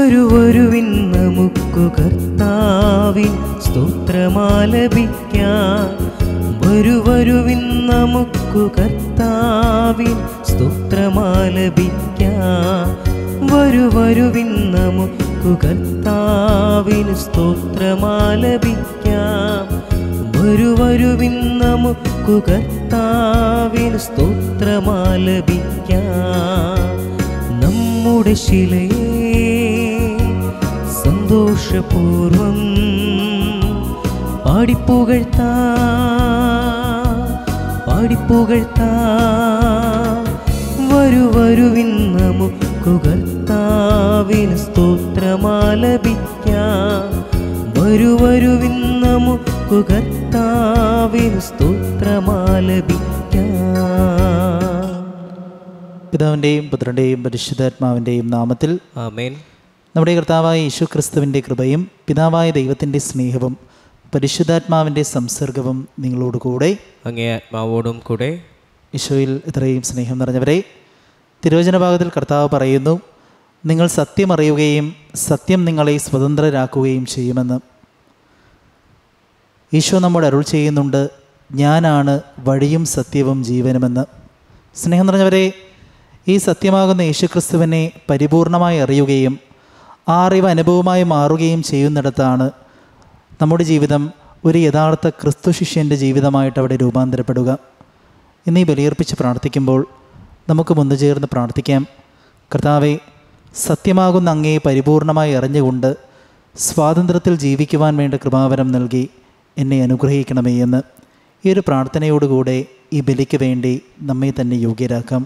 വരുവരുവിൻ നമുക്കു കർത്താവിൻ സ്തോത്രമാലപിക്കാം വരുവരുവിൻ നമുക്കു കർത്താവിൻ സ്തോത്രമാലപിക്കാം വരുവരുവിൻ നമുക്കു കർത്താവിൻ സ്തോത്രമാലപിക്കാം വരുവരുവിൻ നമുക്കു കർത്താവിൻ സ്തോത്രമാലപിക്കാം നമ്മുടെ ശിലയെ സന്തോഷപൂർവം പാടിപ്പുകഴ്ത്താ പാടിപ്പുകഴ്ത്താ വരുവരുവിൻ നമുക്കു കർത്താവിന് സ്തോത്രമാലപിക്കാം വരുവരുവിൻ നമുക്കു കർത്താവിന് സ്തോത്രമാലപിക്കാം പിതാവിൻ്റെയും പുത്രൻ്റെയും പരിശുദ്ധാത്മാവിൻ്റെയും നാമത്തിൽ ആമേൻ നമ്മുടെ കർത്താവായ യേശു ക്രിസ്തുവിൻ്റെ കൃപയും പിതാവായ ദൈവത്തിൻ്റെ സ്നേഹവും പരിശുദ്ധാത്മാവിൻ്റെ സംസർഗവും നിങ്ങളോട് കൂടെ അങ്ങേ ആത്മാവോടും കൂടെ ഈശോയിൽ ഇത്രയും സ്നേഹം നിറഞ്ഞവരെ തിരുവചന ഭാഗത്തിൽ കർത്താവ് പറയുന്നു നിങ്ങൾ സത്യം അറിയുകയും സത്യം നിങ്ങളെ സ്വതന്ത്രരാക്കുകയും ചെയ്യുമെന്ന് ഈശോ നമ്മോട് അരുൾ ചെയ്യുന്നുണ്ട് ഞാനാണ് വഴിയും സത്യവും ജീവനുമെന്ന് സ്നേഹം നിറഞ്ഞവരെ ഈ സത്യമാകുന്ന യേശുക്രിസ്തുവിനെ പരിപൂർണമായി അറിയുകയും ആ അറിവ് അനുഭവമായി മാറുകയും ചെയ്യുന്നിടത്താണ് നമ്മുടെ ജീവിതം ഒരു യഥാർത്ഥ ക്രിസ്തു ശിഷ്യൻ്റെ ജീവിതമായിട്ട് അവിടെ രൂപാന്തരപ്പെടുക ഇന്ന് ഈ ബലിയർപ്പിച്ച് പ്രാർത്ഥിക്കുമ്പോൾ നമുക്ക് മുന്നു ചേർന്ന് പ്രാർത്ഥിക്കാം കർത്താവെ സത്യമാകുന്ന അങ്ങേ പരിപൂർണമായി അറിഞ്ഞുകൊണ്ട് സ്വാതന്ത്ര്യത്തിൽ ജീവിക്കുവാൻ വേണ്ട കൃപാവരം നൽകി എന്നെ അനുഗ്രഹിക്കണമേ എന്ന് ഈ ഒരു പ്രാർത്ഥനയോടുകൂടെ ഈ ബലിക്ക് വേണ്ടി നമ്മെ തന്നെ യോഗ്യരാക്കാം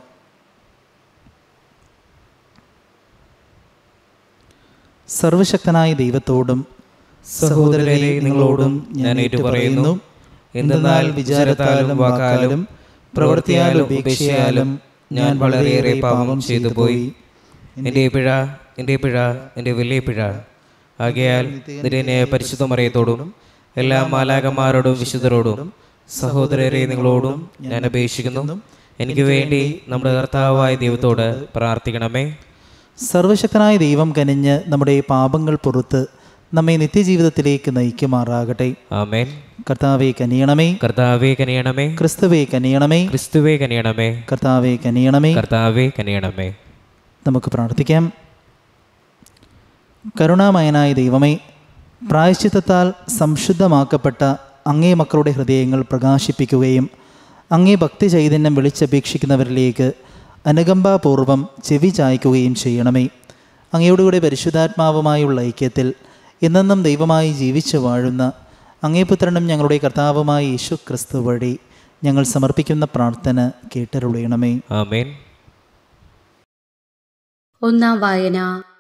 സർവശക്തനായ ദൈവത്തോടും സഹോദരരെ നിങ്ങളോടും ഞാൻ ഏറ്റുപറയുന്നു എന്തെന്നാൽ വിചാരത്താലും വാക്കാലും പ്രവൃത്തിയാലും ഉപേക്ഷയാലും ഞാൻ വളരെയേറെ പാപം ചെയ്തു പോയി എൻ്റെ പിഴ എൻ്റെ പിഴ എൻ്റെ വലിയ പിഴ ആകയാൽ നിന്നെ പരിശുദ്ധ മറിയത്തോടും എല്ലാ മാലാകന്മാരോടും വിശുദ്ധരോടും സഹോദരരെ നിങ്ങളോടും ഞാൻ അപേക്ഷിക്കുന്നു എനിക്ക് വേണ്ടി നമ്മുടെ കർത്താവായ ദൈവത്തോട് പ്രാർത്ഥിക്കണമേ സർവശക്തനായ ദൈവം കനിഞ്ഞ് നമ്മുടെ പാപങ്ങൾ പുറത്ത് നമ്മെ നിത്യജീവിതത്തിലേക്ക് നയിക്കുമാറാകട്ടെ ആമേൻ കർത്താവെ കനിയണമേ കർത്താവേ കനിയണമേ ക്രിസ്തുവെ കനിയണമേ ക്രിസ്തുവേ കനിയണമേ കർത്താവെ കനിയണമേ കർത്താവേ കനിയണമേ നമുക്ക് പ്രാർത്ഥിക്കാം കരുണാമയനായ ദൈവമേ പ്രായശ്ചിത്തത്താൽ സംശുദ്ധമാക്കപ്പെട്ട അങ്ങേ മക്കളുടെ ഹൃദയങ്ങൾ പ്രകാശിപ്പിക്കുകയും അങ്ങേ ഭക്തി ചൈതന്യം വിളിച്ചപേക്ഷിക്കുന്നവരിലേക്ക് അനുകമ്പാപൂർവം ചെവി ചായ്ക്കുകയും ചെയ്യണമേ അങ്ങയോടുകൂടെ പരിശുദ്ധാത്മാവുമായുള്ള ഐക്യത്തിൽ എന്നെന്നും ദൈവമായി ജീവിച്ചു വാഴുന്ന അങ്ങേ പുത്രനും ഞങ്ങളുടെ കർത്താവുമായ യേശു ക്രിസ്തു വഴി ഞങ്ങൾ സമർപ്പിക്കുന്ന പ്രാർത്ഥന കേട്ടരുളയണമേ ആമേൻ ഒന്നാം വായന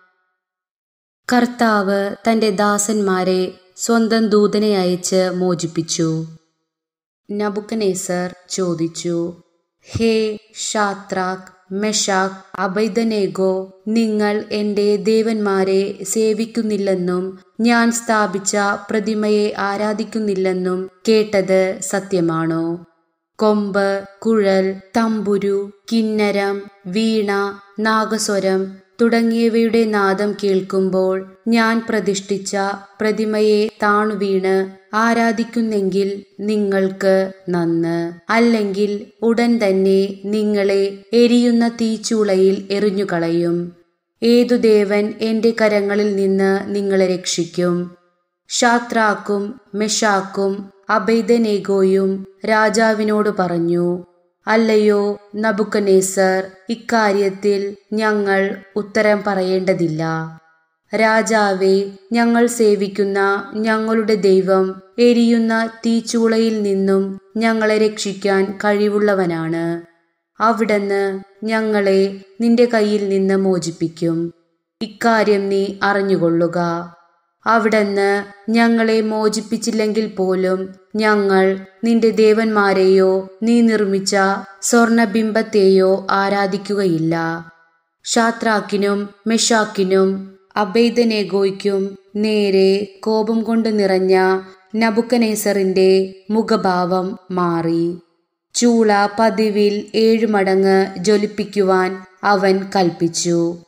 കർത്താവ് തന്റെ ദാസന്മാരെ സ്വന്തം ദൂതനെ അയച്ച് മോചിപ്പിച്ചു നബുക്കനേസർ ചോദിച്ചു ഹേ ഷാത്രാക് മെഷാക് അബൈദനേഗോ നിങ്ങൾ എൻ്റെ ദേവന്മാരെ സേവിക്കുന്നില്ലെന്നും ഞാൻ സ്ഥാപിച്ച പ്രതിമയെ ആരാധിക്കുന്നില്ലെന്നും കേട്ടത് സത്യമാണോ കൊമ്പ് കുഴൽ തമ്പുരു കിന്നരം വീണ നാഗസ്വരം തുടങ്ങിയവയുടെ നാദം കേൾക്കുമ്പോൾ ഞാൻ പ്രതിഷ്ഠിച്ച പ്രതിമയെ താണുവീണ് ആരാധിക്കുന്നെങ്കിൽ നിങ്ങൾക്ക് നന്ന് അല്ലെങ്കിൽ ഉടൻ തന്നെ നിങ്ങളെ എരിയുന്ന തീച്ചൂളയിൽ എറിഞ്ഞുകളയും ഏതു ദേവൻ എന്റെ കരങ്ങളിൽ നിന്ന് നിങ്ങളെ രക്ഷിക്കും ഷാത്രാക്കും മെഷാക്കും അബൈദനേഗോയും രാജാവിനോട് പറഞ്ഞു അല്ലയോ നബുക്കനേസർ ഇക്കാര്യത്തിൽ ഞങ്ങൾ ഉത്തരം പറയേണ്ടതില്ല രാജാവെ ഞങ്ങൾ സേവിക്കുന്ന ഞങ്ങളുടെ ദൈവം എരിയുന്ന തീച്ചൂളയിൽ നിന്നും ഞങ്ങളെ രക്ഷിക്കാൻ കഴിവുള്ളവനാണ് അവിടുന്ന് ഞങ്ങളെ നിന്റെ കയ്യിൽ നിന്ന് മോചിപ്പിക്കും ഇക്കാര്യം നീ അറിഞ്ഞുകൊള്ളുക അവിടുന്ന് ഞങ്ങളെ മോചിപ്പിച്ചില്ലെങ്കിൽ പോലും ഞങ്ങൾ നിന്റെ ദേവന്മാരെയോ നീ നിർമ്മിച്ച സ്വർണബിംബത്തെയോ ആരാധിക്കുകയില്ല ഷാത്രാക്കിനും മെഷാക്കിനും അബൈദനേഗോയ്ക്കും നേരെ കോപം കൊണ്ട് നിറഞ്ഞ നബുക്കനേസറിന്റെ മുഖഭാവം മാറി ചൂള പതിവിൽ ഏഴു മടങ്ങ് ജ്വലിപ്പിക്കുവാൻ അവൻ കൽപ്പിച്ചു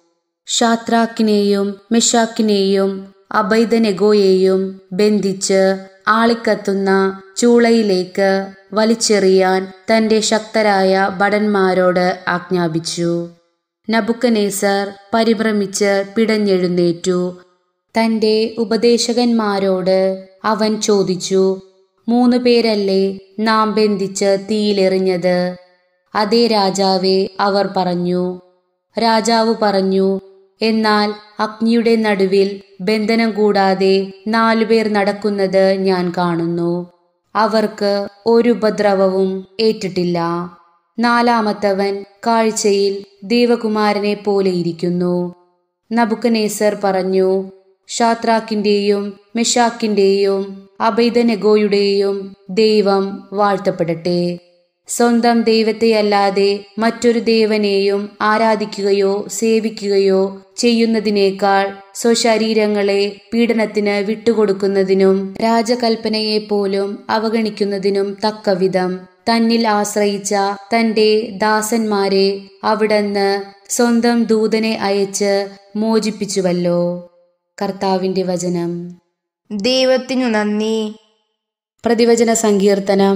ഷാത്രാക്കിനെയും മെഷാക്കിനെയും അബൈദനെഗോയെയും ബന്ധിച്ച് ആളിക്കത്തുന്ന ചൂളയിലേക്ക് വലിച്ചെറിയാൻ തന്റെ ശക്തരായ ഭടന്മാരോട് ആജ്ഞാപിച്ചു നബുക്കനേസർ പരിഭ്രമിച്ച് പിടഞ്ഞെഴുന്നേറ്റു തന്റെ ഉപദേശകന്മാരോട് അവൻ ചോദിച്ചു മൂന്ന് പേരല്ലേ നാം ബന്ധിച്ച് തീയിലെറിഞ്ഞത് അതേ രാജാവേ അവർ പറഞ്ഞു രാജാവ് പറഞ്ഞു എന്നാൽ അഗ്നിയുടെ നടുവിൽ ബന്ധനം കൂടാതെ നാലുപേർ നടക്കുന്നത് ഞാൻ കാണുന്നു അവർക്ക് ഒരു ഉപദ്രവവും ഏറ്റിട്ടില്ല നാലാമത്തവൻ കാഴ്ചയിൽ ദേവകുമാരനെ പോലെ ഇരിക്കുന്നു നബുക്കനേസർ പറഞ്ഞു ഷാത്രാക്കിന്റെയും മെഷാക്കിന്റെയും അബൈദനെഗോയുടെയും ദൈവം വാഴ്ത്തപ്പെടട്ടെ സ്വന്തം ദൈവത്തെയല്ലാതെ മറ്റൊരു ദേവനെയും ആരാധിക്കുകയോ സേവിക്കുകയോ ചെയ്യുന്നതിനേക്കാൾ സ്വശരീരങ്ങളെ പീഡനത്തിന് വിട്ടുകൊടുക്കുന്നതിനും രാജകൽപ്പനയെ പോലും അവഗണിക്കുന്നതിനും തക്കവിധം തന്നിൽ ആശ്രയിച്ച തന്റെ ദാസന്മാരെ അവിടുന്ന് സ്വന്തം ദൂതനെ അയച്ച് മോചിപ്പിച്ചുവല്ലോ കർത്താവിന്റെ വചനം ദൈവത്തിനു നന്ദി പ്രതിവചന സങ്കീർത്തനം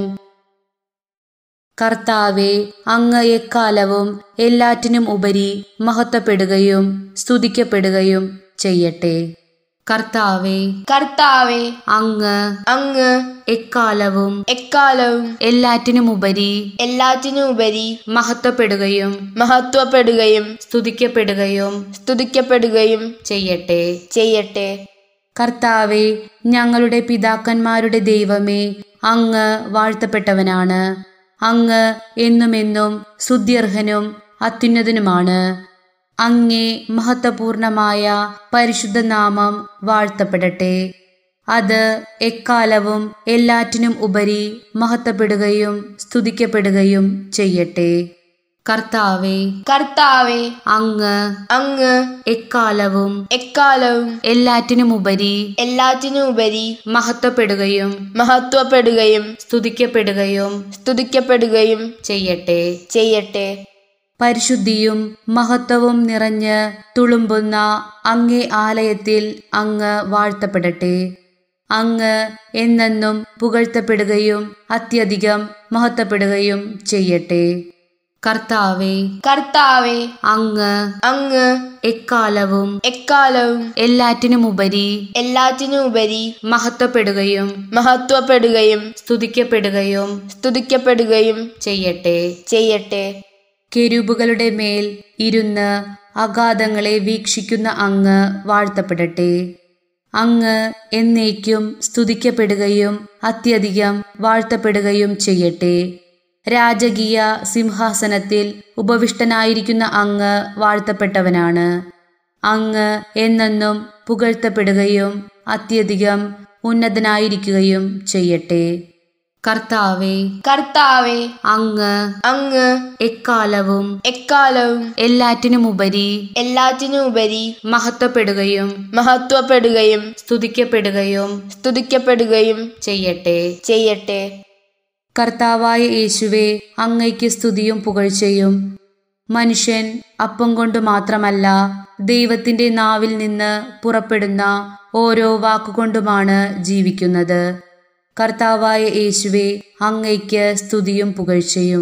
കർത്താവെ അങ്ങ് എക്കാലവും എല്ലാറ്റിനും ഉപരി മഹത്വപ്പെടുകയും സ്തുതിക്കപ്പെടുകയും ചെയ്യട്ടെ കർത്താവെ കർത്താവെ അങ്ങ് അങ്ങ് എക്കാലവും എക്കാലവും എല്ലാറ്റിനും ഉപരി എല്ലാറ്റിനും ഉപരി മഹത്വപ്പെടുകയും മഹത്വപ്പെടുകയും സ്തുതിക്കപ്പെടുകയും സ്തുതിക്കപ്പെടുകയും ചെയ്യട്ടെ ചെയ്യട്ടെ കർത്താവെ ഞങ്ങളുടെ പിതാക്കന്മാരുടെ ദൈവമേ അങ്ങ് വാഴ്ത്തപ്പെട്ടവനാണ് അങ്ങ് എന്നുമെന്നും സ്തുത്യർഹനും അത്യുന്നതനുമാണ് അങ്ങേ മഹത്വപൂർണമായ പരിശുദ്ധ നാമം വാഴ്ത്തപ്പെടട്ടെ അത് എക്കാലവും എല്ലാറ്റിനും ഉപരി മഹത്വപ്പെടുകയും സ്തുതിക്കപ്പെടുകയും ചെയ്യട്ടെ കർത്താവെ കർത്താവെ അങ്ങ് അങ്ങ് എക്കാലവും എക്കാലവും എല്ലാറ്റിനും ഉപരി എല്ലാറ്റിനും ഉപരി മഹത്വപ്പെടുകയും മഹത്വപ്പെടുകയും സ്തുതിക്കപ്പെടുകയും സ്തുതിക്കപ്പെടുകയും ചെയ്യട്ടെ ചെയ്യട്ടെ പരിശുദ്ധിയും മഹത്വവും നിറഞ്ഞ് തുളുമ്പുന്ന അങ്ങേ ആലയത്തിൽ അങ്ങ് വാഴ്ത്തപ്പെടട്ടെ അങ്ങ് എന്നെന്നും പുകഴ്ത്തപ്പെടുകയും അത്യധികം മഹത്വപ്പെടുകയും ചെയ്യട്ടെ കർത്താവെ കർത്താവെ അങ്ങ് അങ്ങ് എക്കാലവും എക്കാലവും എല്ലാറ്റിനും ഉപരി എല്ലാറ്റിനും ഉപരി മഹത്വപ്പെടുകയും മഹത്വപ്പെടുകയും സ്തുതിക്കപ്പെടുകയും സ്തുതിക്കപ്പെടുകയും ചെയ്യട്ടെ ചെയ്യട്ടെ കെരൂബുകളുടെ മേൽ ഇരുന്ന് അഗാധങ്ങളെ വീക്ഷിക്കുന്ന അങ്ങ് വാഴ്ത്തപ്പെടട്ടെ അങ്ങ് എന്നേക്കും സ്തുതിക്കപ്പെടുകയും അത്യധികം വാഴ്ത്തപ്പെടുകയും ചെയ്യട്ടെ രാജകീയ സിംഹാസനത്തിൽ ഉപവിഷ്ടനായിരിക്കുന്ന അങ്ങ് വാഴ്ത്തപ്പെട്ടവനാണ് അങ്ങ് എന്നെന്നും പുകഴ്ത്തപ്പെടുകയും അത്യധികം ഉന്നതനായിരിക്കുകയും ചെയ്യട്ടെ കർത്താവെ കർത്താവെ അങ്ങ് അങ്ങ് എക്കാലവും എക്കാലവും എല്ലാറ്റിനും ഉപരി എല്ലാറ്റിനും ഉപരി മഹത്വപ്പെടുകയും മഹത്വപ്പെടുകയും സ്തുതിക്കപ്പെടുകയും സ്തുതിക്കപ്പെടുകയും ചെയ്യട്ടെ ചെയ്യട്ടെ കർത്താവായ യേശുവെ അങ്ങയ്ക്ക് സ്തുതിയും പുകഴ്ചയും മനുഷ്യൻ അപ്പം കൊണ്ട് മാത്രമല്ല ദൈവത്തിന്റെ നാവിൽ നിന്ന് പുറപ്പെടുന്ന ഓരോ വാക്കുകൊണ്ടുമാണ് ജീവിക്കുന്നത് കർത്താവായ യേശുവെ അങ്ങയ്ക്ക് സ്തുതിയും പുകഴ്ചയും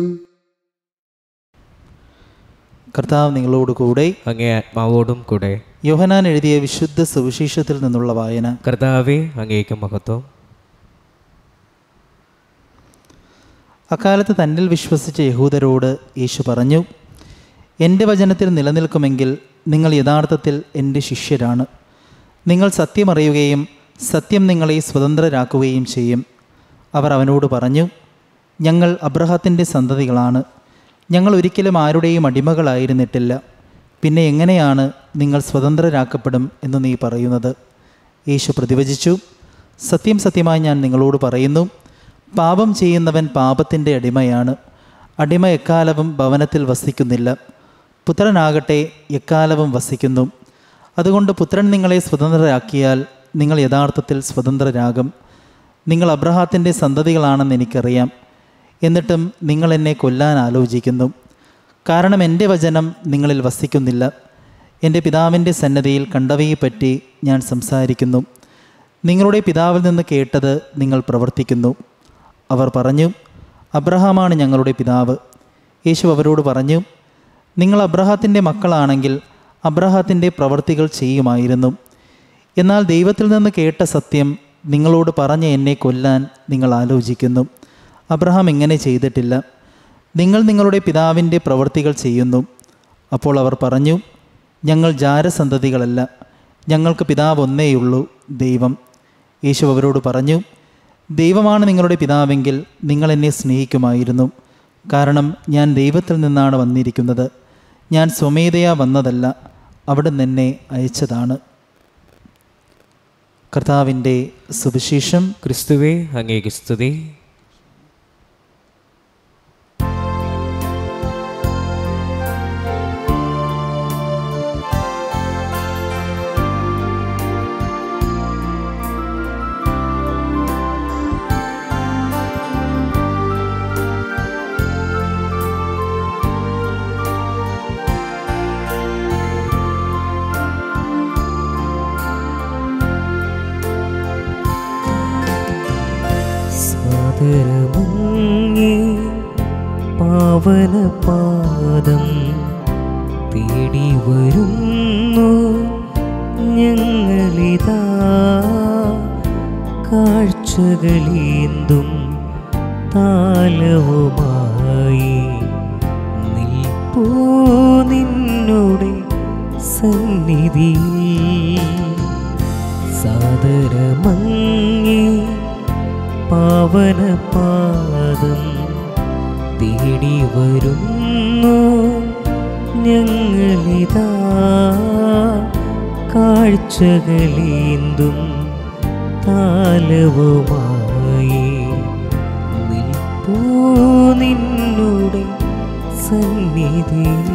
കർത്താവ് നിങ്ങളോട് കൂടെ അങ്ങേ ആത്മാവോടും കൂടെ യോഹനാൻ എഴുതിയ വിശുദ്ധ സുവിശേഷത്തിൽ നിന്നുള്ള വായന കർത്താവെ അങ്ങേക്ക് മഹത്വം അക്കാലത്ത് തന്നിൽ വിശ്വസിച്ച യഹൂദരോട് യേശു പറഞ്ഞു എൻ്റെ വചനത്തിൽ നിലനിൽക്കുമെങ്കിൽ നിങ്ങൾ യഥാർത്ഥത്തിൽ എൻ്റെ ശിഷ്യരാണ് നിങ്ങൾ സത്യമറിയുകയും സത്യം നിങ്ങളെ സ്വതന്ത്രരാക്കുകയും ചെയ്യും അവർ അവനോട് പറഞ്ഞു ഞങ്ങൾ അബ്രഹത്തിൻ്റെ സന്തതികളാണ് ഞങ്ങൾ ഒരിക്കലും ആരുടെയും അടിമകളായിരുന്നിട്ടില്ല പിന്നെ എങ്ങനെയാണ് നിങ്ങൾ സ്വതന്ത്രരാക്കപ്പെടും എന്ന് നീ പറയുന്നത് യേശു പ്രതിവചിച്ചു സത്യം സത്യമായി ഞാൻ നിങ്ങളോട് പറയുന്നു പാപം ചെയ്യുന്നവൻ പാപത്തിൻ്റെ അടിമയാണ് അടിമ എക്കാലവും ഭവനത്തിൽ വസിക്കുന്നില്ല പുത്രനാകട്ടെ എക്കാലവും വസിക്കുന്നു അതുകൊണ്ട് പുത്രൻ നിങ്ങളെ സ്വതന്ത്രരാക്കിയാൽ നിങ്ങൾ യഥാർത്ഥത്തിൽ സ്വതന്ത്രരാകും നിങ്ങൾ അബ്രഹാത്തിൻ്റെ സന്തതികളാണെന്ന് എനിക്കറിയാം എന്നിട്ടും നിങ്ങൾ എന്നെ കൊല്ലാൻ ആലോചിക്കുന്നു കാരണം എൻ്റെ വചനം നിങ്ങളിൽ വസിക്കുന്നില്ല എൻ്റെ പിതാവിൻ്റെ സന്നദ്ധയിൽ കണ്ടവയെപ്പറ്റി ഞാൻ സംസാരിക്കുന്നു നിങ്ങളുടെ പിതാവിൽ നിന്ന് കേട്ടത് നിങ്ങൾ പ്രവർത്തിക്കുന്നു അവർ പറഞ്ഞു അബ്രഹാമാണ് ഞങ്ങളുടെ പിതാവ് യേശു അവരോട് പറഞ്ഞു നിങ്ങൾ അബ്രഹാത്തിൻ്റെ മക്കളാണെങ്കിൽ അബ്രഹാത്തിൻ്റെ പ്രവർത്തികൾ ചെയ്യുമായിരുന്നു എന്നാൽ ദൈവത്തിൽ നിന്ന് കേട്ട സത്യം നിങ്ങളോട് പറഞ്ഞ് എന്നെ കൊല്ലാൻ നിങ്ങൾ ആലോചിക്കുന്നു അബ്രഹാം ഇങ്ങനെ ചെയ്തിട്ടില്ല നിങ്ങൾ നിങ്ങളുടെ പിതാവിൻ്റെ പ്രവൃത്തികൾ ചെയ്യുന്നു അപ്പോൾ അവർ പറഞ്ഞു ഞങ്ങൾ ജാരസന്തതികളല്ല ഞങ്ങൾക്ക് പിതാവ് ഒന്നേയുള്ളൂ ദൈവം യേശു അവരോട് പറഞ്ഞു ദൈവമാണ് നിങ്ങളുടെ പിതാവെങ്കിൽ നിങ്ങൾ എന്നെ സ്നേഹിക്കുമായിരുന്നു കാരണം ഞാൻ ദൈവത്തിൽ നിന്നാണ് വന്നിരിക്കുന്നത് ഞാൻ സ്വമേധയാ വന്നതല്ല അവിടെ എന്നെ അയച്ചതാണ് കർത്താവിൻ്റെ സുവിശേഷം ക്രിസ്തുവേ അങ്ങേക്ക് സ്തുതി സാദരമുങ്ങി പാവന പാദം തേടി വരുന്നു ഞങ്ങളിതാ കാഴ്ചകളേന്തും താലവുമായി നിൽപ്പൂ നിന്നുടെ സന്നിധിയിൽ സാദരമങ്ങി പാവന പാദം തേടി വരുന്നു ഞങ്ങളിതാ കാഴ്ചകളേന്തും താലവുമായി നിൽപ്പൂ നിന്നുടെ സന്നിധിയിൽ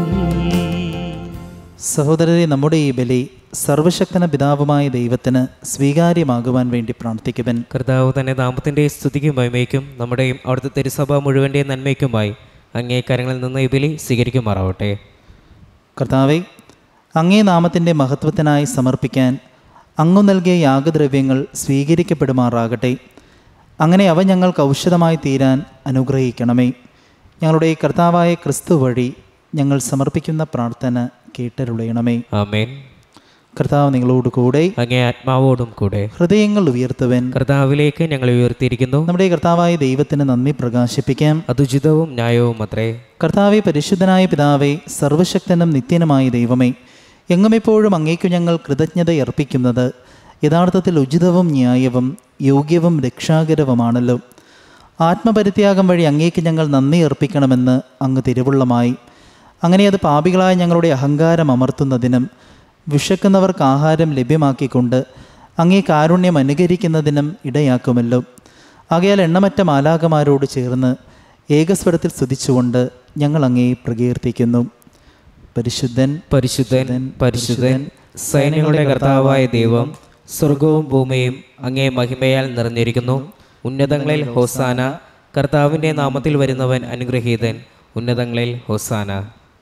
സഹോദരരെ നമ്മുടെ ഈ ബലി സർവശക്തന പിതാവുമായ ദൈവത്തിന് സ്വീകാര്യമാകുവാൻ വേണ്ടി പ്രാർത്ഥിക്കുവൻ കർത്താവ് തന്നെ നാമത്തിൻ്റെ സ്തുതിക്കും മഹിമയ്ക്കും നമ്മുടെയും അവിടുത്തെ തിരുസഭ മുഴുവൻ്റെയും നന്മയ്ക്കുമായി അങ്ങേ കരങ്ങളിൽ നിന്ന് ഈ ബലി സ്വീകരിക്കുമാറാവട്ടെ കർത്താവെ അങ്ങേ നാമത്തിൻ്റെ മഹത്വത്തിനായി സമർപ്പിക്കാൻ അങ്ങു നൽകിയ യാഗദ്രവ്യങ്ങൾ സ്വീകരിക്കപ്പെടുമാറാകട്ടെ അങ്ങനെ അവ ഞങ്ങൾക്ക് ഔഷധമായി തീരാൻ അനുഗ്രഹിക്കണമേ ഞങ്ങളുടെ കർത്താവായ ക്രിസ്തു വഴി ഞങ്ങൾ സമർപ്പിക്കുന്ന പ്രാർത്ഥന കേട്ടരുളയണമേ ആമേൻ കർത്താവ് നിങ്ങളോട് കൂടെ അങ്ങേ ആത്മാവോടും കൂടെ ഹൃദയങ്ങൾ ഉയർത്തുവൻ കർത്താവിലേക്ക് ഞങ്ങൾ ഉയർത്തിയിരിക്കുന്നു നമ്മുടെ കർത്താവായ ദൈവത്തിന് നന്ദി പ്രകാശിപ്പിക്കാം അതുചിതവും ന്യായവും അത്രേ കർത്താവെ പരിശുദ്ധനായ പിതാവേ സർവശക്തനും നിത്യനുമായ ദൈവമേ എങ്ങുമെപ്പോഴും അങ്ങേക്കു ഞങ്ങൾ കൃതജ്ഞത അർപ്പിക്കുന്നത് യഥാർത്ഥത്തിൽ ഉചിതവും ന്യായവും യോഗ്യവും രക്ഷാകരവുമാണല്ലോ ആത്മപരിത്യാഗം വഴി അങ്ങേക്ക് ഞങ്ങൾ നന്ദി അർപ്പിക്കണമെന്ന് അങ്ങ് തിരുവുള്ളമായി അങ്ങനെ അത് പാപികളായ ഞങ്ങളുടെ അഹങ്കാരം അമർത്തുന്നതിനും വിശക്കുന്നവർക്ക് ആഹാരം ലഭ്യമാക്കിക്കൊണ്ട് അങ്ങേ കാരുണ്യം അനുകരിക്കുന്നതിനും ഇടയാക്കുമല്ലോ ആകയാൽ എണ്ണമറ്റ മാലാകമാരോട് ചേർന്ന് ഏകസ്വരത്തിൽ സ്തുതിച്ചുകൊണ്ട് ഞങ്ങൾ അങ്ങേ പ്രകീർത്തിക്കുന്നു പരിശുദ്ധൻ പരിശുദ്ധൻ പരിശുദ്ധൻ സൈന്യങ്ങളുടെ കർത്താവായ ദൈവം സ്വർഗവും ഭൂമിയും അങ്ങേ മഹിമയാൽ നിറഞ്ഞിരിക്കുന്നു ഉന്നതങ്ങളിൽ ഹോസാന കർത്താവിൻ്റെ നാമത്തിൽ വരുന്നവൻ അനുഗ്രഹീതൻ ഉന്നതങ്ങളിൽ ഹോസാന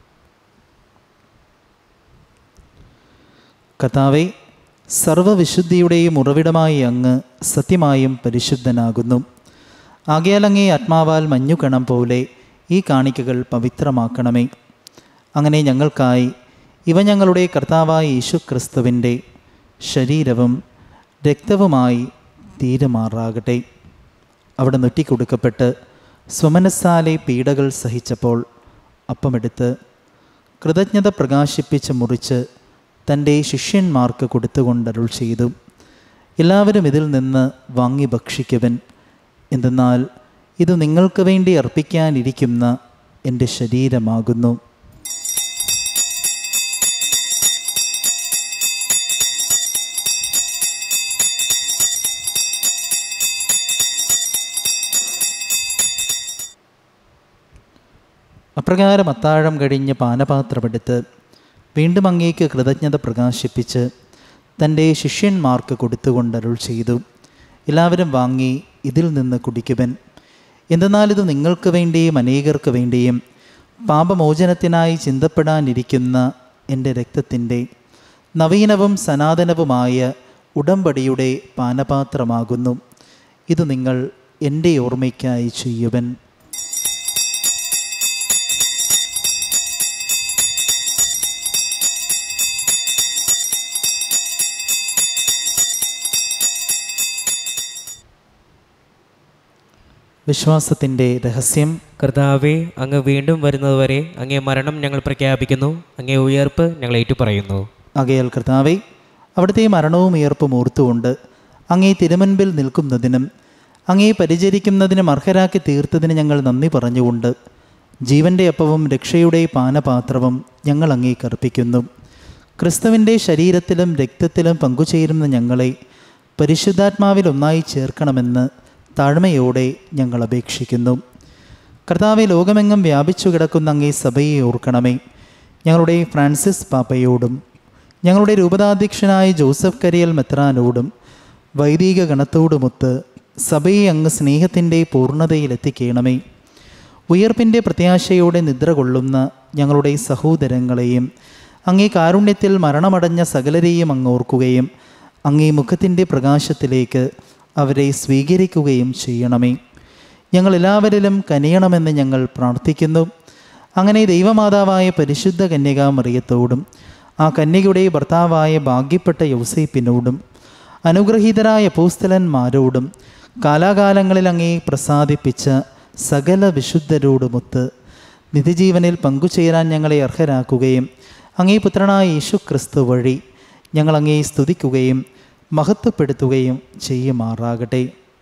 കർത്താവെ സർവവിശുദ്ധിയുടെയും ഉറവിടമായി അങ്ങ് സത്യമായും പരിശുദ്ധനാകുന്നു ആകയാൽ അങ്ങേ ആത്മാവാൽ മഞ്ഞുകണം പോലെ ഈ കാണിക്കകൾ പവിത്രമാക്കണമേ അങ്ങനെ ഞങ്ങൾക്കായി ഇവ ഞങ്ങളുടെ കർത്താവായ യേശു ക്രിസ്തുവിൻ്റെ ശരീരവും രക്തവുമായി തീരുമാറാകട്ടെ അവിടെ നൊറ്റിക്കൊടുക്കപ്പെട്ട് സ്വമനസ്സാലെ പീഡകൾ സഹിച്ചപ്പോൾ അപ്പമെടുത്ത് കൃതജ്ഞത പ്രകാശിപ്പിച്ച് മുറിച്ച് തൻ്റെ ശിഷ്യന്മാർക്ക് കൊടുത്തുകൊണ്ടരുൾ ചെയ്തു എല്ലാവരും ഇതിൽ നിന്ന് വാങ്ങി ഭക്ഷിക്കുവൻ എന്തെന്നാൽ ഇത് നിങ്ങൾക്ക് വേണ്ടി അർപ്പിക്കാനിരിക്കുന്ന എൻ്റെ ശരീരമാകുന്നു അപ്രകാരം അത്താഴം കഴിഞ്ഞ് പാനപാത്രമെടുത്ത് വീണ്ടും അങ്ങേക്ക് കൃതജ്ഞത പ്രകാശിപ്പിച്ച് തൻ്റെ ശിഷ്യന്മാർക്ക് കൊടുത്തുകൊണ്ടരുൾ ചെയ്തു എല്ലാവരും വാങ്ങി ഇതിൽ നിന്ന് കുടിക്കുവൻ എന്തെന്നാൽ ഇത് നിങ്ങൾക്ക് വേണ്ടിയും അനേകർക്ക് വേണ്ടിയും പാപമോചനത്തിനായി ചിന്തപ്പെടാനിരിക്കുന്ന എൻ്റെ രക്തത്തിൻ്റെ നവീനവും സനാതനവുമായ ഉടമ്പടിയുടെ പാനപാത്രമാകുന്നു ഇത് നിങ്ങൾ എൻ്റെ ഓർമ്മയ്ക്കായി ചെയ്യുവൻ വിശ്വാസത്തിൻ്റെ രഹസ്യം കർത്താവെ അങ്ങ് വീണ്ടും വരുന്നതുവരെ അങ്ങേ മരണം ഞങ്ങൾ പ്രഖ്യാപിക്കുന്നു അങ്ങേ ഉയർപ്പ് ഞങ്ങൾ ഏറ്റുപറയുന്നു ആകയാൽ കർത്താവെ അവിടുത്തെ മരണവും ഉയർപ്പും ഓർത്തുകൊണ്ട് അങ്ങേ തിരുമുൻപിൽ നിൽക്കുന്നതിനും അങ്ങേ പരിചരിക്കുന്നതിനും അർഹരാക്കി തീർത്തതിന് ഞങ്ങൾ നന്ദി പറഞ്ഞുകൊണ്ട് ജീവൻ്റെ അപ്പവും രക്ഷയുടെ പാനപാത്രവും ഞങ്ങൾ അങ്ങേക്ക് അർപ്പിക്കുന്നു ക്രിസ്തുവിൻ്റെ ശരീരത്തിലും രക്തത്തിലും പങ്കുചേരുന്ന ഞങ്ങളെ പരിശുദ്ധാത്മാവിൽ ഒന്നായി ചേർക്കണമെന്ന് താഴ്മയോടെ ഞങ്ങൾ അപേക്ഷിക്കുന്നു കർത്താവെ ലോകമെങ്ങും വ്യാപിച്ചു കിടക്കുന്ന അങ്ങേ സഭയെ ഓർക്കണമേ ഞങ്ങളുടെ ഫ്രാൻസിസ് പാപ്പയോടും ഞങ്ങളുടെ രൂപതാധ്യക്ഷനായ ജോസഫ് കരിയൽ മെത്രാനോടും വൈദിക ഗണത്തോടുമൊത്ത് സഭയെ അങ്ങ് സ്നേഹത്തിൻ്റെ പൂർണ്ണതയിലെത്തിക്കണമേ ഉയർപ്പിൻ്റെ പ്രത്യാശയോടെ നിദ്ര കൊള്ളുന്ന ഞങ്ങളുടെ സഹോദരങ്ങളെയും അങ്ങേ കാരുണ്യത്തിൽ മരണമടഞ്ഞ സകലരെയും അങ്ങ് ഓർക്കുകയും അങ്ങേ മുഖത്തിൻ്റെ പ്രകാശത്തിലേക്ക് അവരെ സ്വീകരിക്കുകയും ചെയ്യണമേ ഞങ്ങളെല്ലാവരിലും കനിയണമെന്ന് ഞങ്ങൾ പ്രാർത്ഥിക്കുന്നു അങ്ങനെ ദൈവമാതാവായ പരിശുദ്ധ കന്യകാമറിയത്തോടും ആ കന്യകയുടെ ഭർത്താവായ ഭാഗ്യപ്പെട്ട യൗസേപ്പിനോടും അനുഗ്രഹീതരായ പൂസ്തലന്മാരോടും കാലാകാലങ്ങളിൽ അങ്ങേ പ്രസാദിപ്പിച്ച സകല വിശുദ്ധരോടുമൊത്ത് നിധിജീവനിൽ പങ്കുചേരാൻ ഞങ്ങളെ അർഹരാക്കുകയും അങ്ങേ പുത്രനായ യേശു ക്രിസ്തു വഴി ഞങ്ങൾ അങ്ങേ സ്തുതിക്കുകയും മഹത്വപ്പെടുത്തുകയും ചെയ്യുമാറാകട്ടെ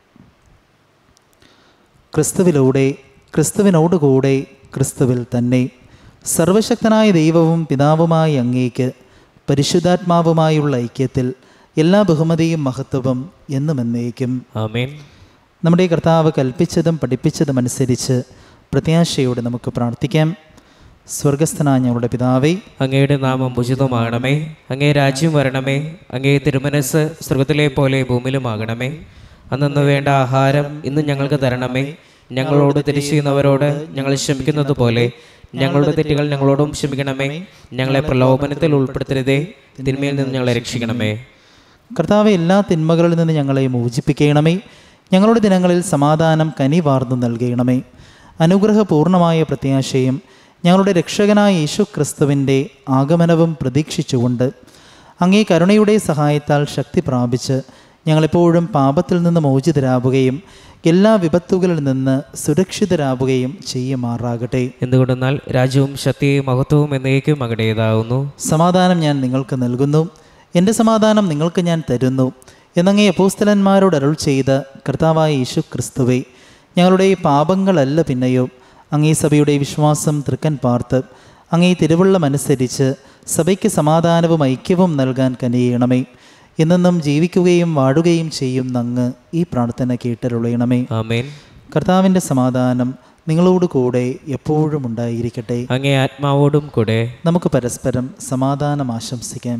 ക്രിസ്തുവിലൂടെ ക്രിസ്തുവിനോടുകൂടെ ക്രിസ്തുവിൽ തന്നെ സർവശക്തനായ ദൈവവും പിതാവുമായ അങ്ങേക്ക് പരിശുദ്ധാത്മാവുമായുള്ള ഐക്യത്തിൽ എല്ലാ ബഹുമതിയും മഹത്വവും എന്നും എന്നേക്കും ആമേൻ നമ്മുടെ കർത്താവ് കൽപ്പിച്ചതും പഠിപ്പിച്ചതും അനുസരിച്ച് പ്രത്യാശയോടെ നമുക്ക് പ്രാർത്ഥിക്കാം സ്വർഗസ്ഥനായ ഞങ്ങളുടെ പിതാവേ അങ്ങയുടെ നാമം ഉചിതമാകണമേ അങ്ങേ രാജ്യം വരണമേ അങ്ങേ തിരുമനസ് സ്വർഗത്തിലെ പോലെ ഭൂമിയിലുമാകണമേ അന്നു വേണ്ട ആഹാരം ഇന്ന് ഞങ്ങൾക്ക് തരണമേ ഞങ്ങളോട് തെറ്റ് ചെയ്യുന്നവരോട് ഞങ്ങൾ ക്ഷമിക്കുന്നത് പോലെ ഞങ്ങളുടെ തെറ്റുകൾ ഞങ്ങളോടും ക്ഷമിക്കണമേ ഞങ്ങളെ പ്രലോഭനത്തിൽ ഉൾപ്പെടുത്തരുതേ തിന്മയിൽ നിന്ന് ഞങ്ങളെ രക്ഷിക്കണമേ കർത്താവ് എല്ലാ തിന്മകളിൽ നിന്ന് ഞങ്ങളെ മോചിപ്പിക്കണമേ ഞങ്ങളുടെ ദിനങ്ങളിൽ സമാധാനം കനിവാർന്നു നൽകണമേ അനുഗ്രഹപൂർണമായ പ്രത്യാശയും ഞങ്ങളുടെ രക്ഷകനായ യേശു ക്രിസ്തുവിൻ്റെ ആഗമനവും പ്രതീക്ഷിച്ചുകൊണ്ട് അങ്ങേ കരുണയുടെ സഹായത്താൽ ശക്തി പ്രാപിച്ച് ഞങ്ങളെപ്പോഴും പാപത്തിൽ നിന്ന് മോചിതരാവുകയും എല്ലാ വിപത്തുകളിൽ നിന്ന് സുരക്ഷിതരാവുകയും ചെയ്യുമാറാകട്ടെ എന്തുകൊണ്ടെന്നാൽ രാജ്യവും ശക്തിയും മഹത്വവും എന്നേക്കും അങ്ങടേതാവുന്നു സമാധാനം ഞാൻ നിങ്ങൾക്ക് നൽകുന്നു എൻ്റെ സമാധാനം നിങ്ങൾക്ക് ഞാൻ തരുന്നു എന്നങ്ങേ അപ്പോസ്തലന്മാരോട് അരുൾ ചെയ്ത കർത്താവായ യേശു ക്രിസ്തുവെ ഞങ്ങളുടെ പാപങ്ങളല്ല പിന്നെയോ അങ്ങേ സഭയുടെ വിശ്വാസം തൃക്കൻ പാർത്ത് അങ്ങേ തിരുവള്ളമനുസരിച്ച് സഭയ്ക്ക് സമാധാനവും ഐക്യവും നൽകാൻ കനിയണമേ എന്നെന്നും ജീവിക്കുകയും വാഴുകയും ചെയ്യും അങ്ങ് ഈ പ്രാർത്ഥന കേട്ടരുളയണമേ ആമേൻ കർത്താവിൻ്റെ സമാധാനം നിങ്ങളോട് കൂടെ എപ്പോഴും ഉണ്ടായിരിക്കട്ടെ അങ്ങേ ആത്മാവോടും കൂടെ നമുക്ക് പരസ്പരം സമാധാനം ആശംസിക്കാം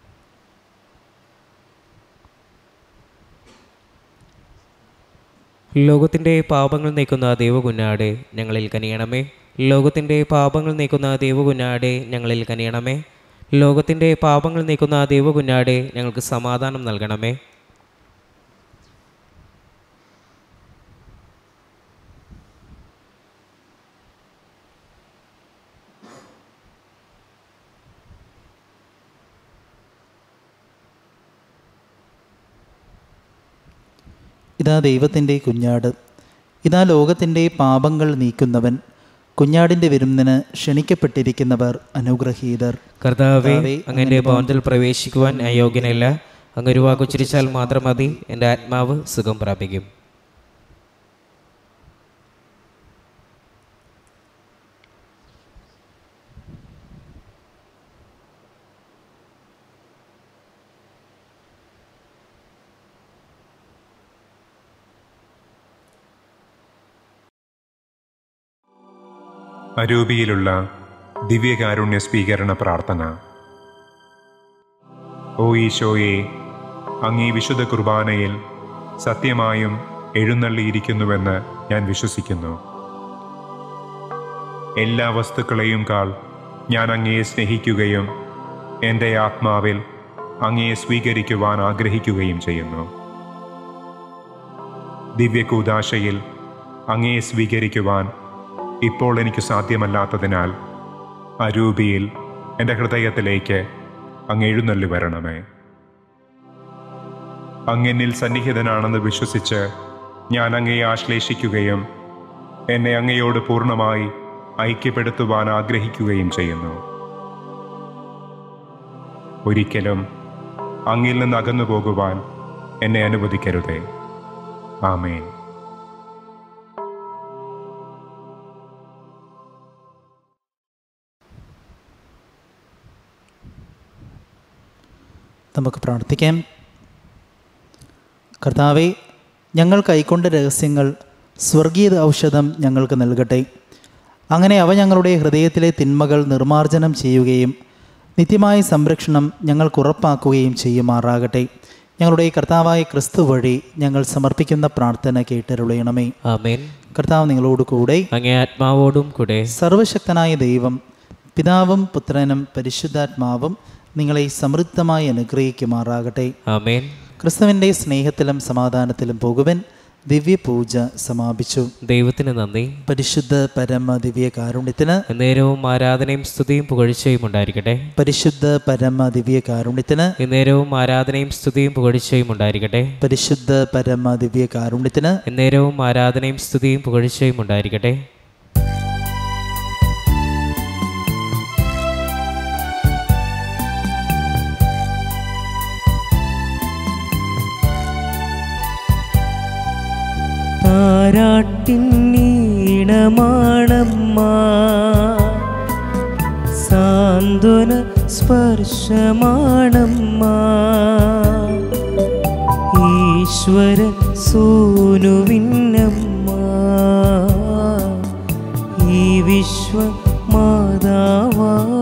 ലോകത്തിൻ്റെ പാപങ്ങൾ നീക്കുന്ന ദൈവകുഞ്ഞാടെ ഞങ്ങളിൽ കനിയണമേ ലോകത്തിൻ്റെ പാപങ്ങൾ നീക്കുന്ന ദൈവകുഞ്ഞാടെ ഞങ്ങളിൽ കനിയണമേ ലോകത്തിൻ്റെ പാപങ്ങൾ നീക്കുന്ന ദൈവകുഞ്ഞാടെ ഞങ്ങൾക്ക് സമാധാനം നൽകണമേ ഇതാ ദൈവത്തിൻ്റെ കുഞ്ഞാട് ഇതാ ലോകത്തിൻ്റെ പാപങ്ങൾ നീക്കുന്നവൻ കുഞ്ഞാടിൻ്റെ വിരുന്നിന് ക്ഷണിക്കപ്പെട്ടിരിക്കുന്നവർ അനുഗ്രഹീതർ കർത്താവെ കർത്താവേ, അങ്ങൻ്റെ ഭവനത്തിൽ പ്രവേശിക്കുവാൻ അയോഗ്യനല്ല അങ്ങ് ഒരു വാക്കുച്ചരിച്ചാൽ മാത്രം മതി എൻ്റെ ആത്മാവ് സുഖം പ്രാപിക്കും അരൂപിയിലുള്ള ദിവ്യകാരുണ്യ സ്വീകരണ പ്രാർത്ഥന ഓ ഈശോയെ അങ്ങീ വിശുദ്ധ കുർബാനയിൽ സത്യമായും എഴുന്നള്ളിയിരിക്കുന്നുവെന്ന് ഞാൻ വിശ്വസിക്കുന്നു എല്ലാ വസ്തുക്കളെയും കാൾ ഞാൻ അങ്ങയെ സ്നേഹിക്കുകയും എൻ്റെ ആത്മാവിൽ അങ്ങയെ സ്വീകരിക്കുവാൻ ആഗ്രഹിക്കുകയും ചെയ്യുന്നു ദിവ്യകൂദാശയിൽ അങ്ങയെ സ്വീകരിക്കുവാൻ ഇപ്പോൾ എനിക്ക് സാധ്യമല്ലാത്തതിനാൽ അരൂപിയിൽ എൻ്റെ ഹൃദയത്തിലേക്ക് അങ്ങ് എഴുന്നള്ളി വരണമേ അങ്ങെന്നിൽ സന്നിഹിതനാണെന്ന് വിശ്വസിച്ച് ഞാൻ അങ്ങയെ ആശ്ലേഷിക്കുകയും എന്നെ അങ്ങയോട് പൂർണ്ണമായി ഐക്യപ്പെടുത്തുവാൻ ആഗ്രഹിക്കുകയും ചെയ്യുന്നു ഒരിക്കലും അങ്ങിൽ നിന്ന് അകന്നു പോകുവാൻ എന്നെ അനുവദിക്കരുതേ ആമേൻ നമുക്ക് പ്രാർത്ഥിക്കാം കർത്താവെ ഞങ്ങൾ കൈക്കൊണ്ട രഹസ്യങ്ങൾ സ്വർഗീയ ഔഷധം ഞങ്ങൾക്ക് നൽകട്ടെ അങ്ങനെ അവ ഞങ്ങളുടെ ഹൃദയത്തിലെ തിന്മകൾ നിർമ്മാർജ്ജനം ചെയ്യുകയും നിത്യമായ സംരക്ഷണം ഞങ്ങൾക്ക് ഉറപ്പാക്കുകയും ചെയ്യുമാറാകട്ടെ ഞങ്ങളുടെ കർത്താവായ ക്രിസ്തു വഴി ഞങ്ങൾ സമർപ്പിക്കുന്ന പ്രാർത്ഥന കേട്ടരുളയണമേ ആമേൻ കർത്താവ് നിങ്ങളോട് കൂടെ അങ്ങേ ആത്മാവോടും കൂടെ സർവശക്തനായ ദൈവം പിതാവും പുത്രനും പരിശുദ്ധാത്മാവും നിങ്ങളെ സമൃദ്ധമായി അനുഗ്രഹിക്കുമാറാകട്ടെ ആമേൻ ക്രിസ്തുവിൻ്റെ സ്നേഹത്തിലും സമാധാനത്തിലും പോകുവൻ ദിവ്യപൂജ സമാപിച്ചു ദൈവത്തിന് നന്ദി പരിശുദ്ധ പരമ ദിവ്യ കാരുണ്യത്തിന് നേരവും ആരാധനയും സ്തുതിയും പുകഴ്ചയും ഉണ്ടായിരിക്കട്ടെ പരിശുദ്ധ പരമ ദിവ്യ കാരുണ്യത്തിന് നേരവും ആരാധനയും സ്തുതിയും പുകഴ്ചയും ഉണ്ടായിരിക്കട്ടെ പരിശുദ്ധ പരമ ദിവ്യ കാരുണ്യത്തിന് നേരവും ആരാധനയും സ്തുതിയും പുകഴ്ചയും ഉണ്ടായിരിക്കട്ടെ താരാട്ടിന്നീണമാണമ്മ സാന്ത്വന സ്പർശമാണമ്മ ഈശ്വര സൂനുവിന്നമ്മ ഈ വിശ്വ മാതാവാ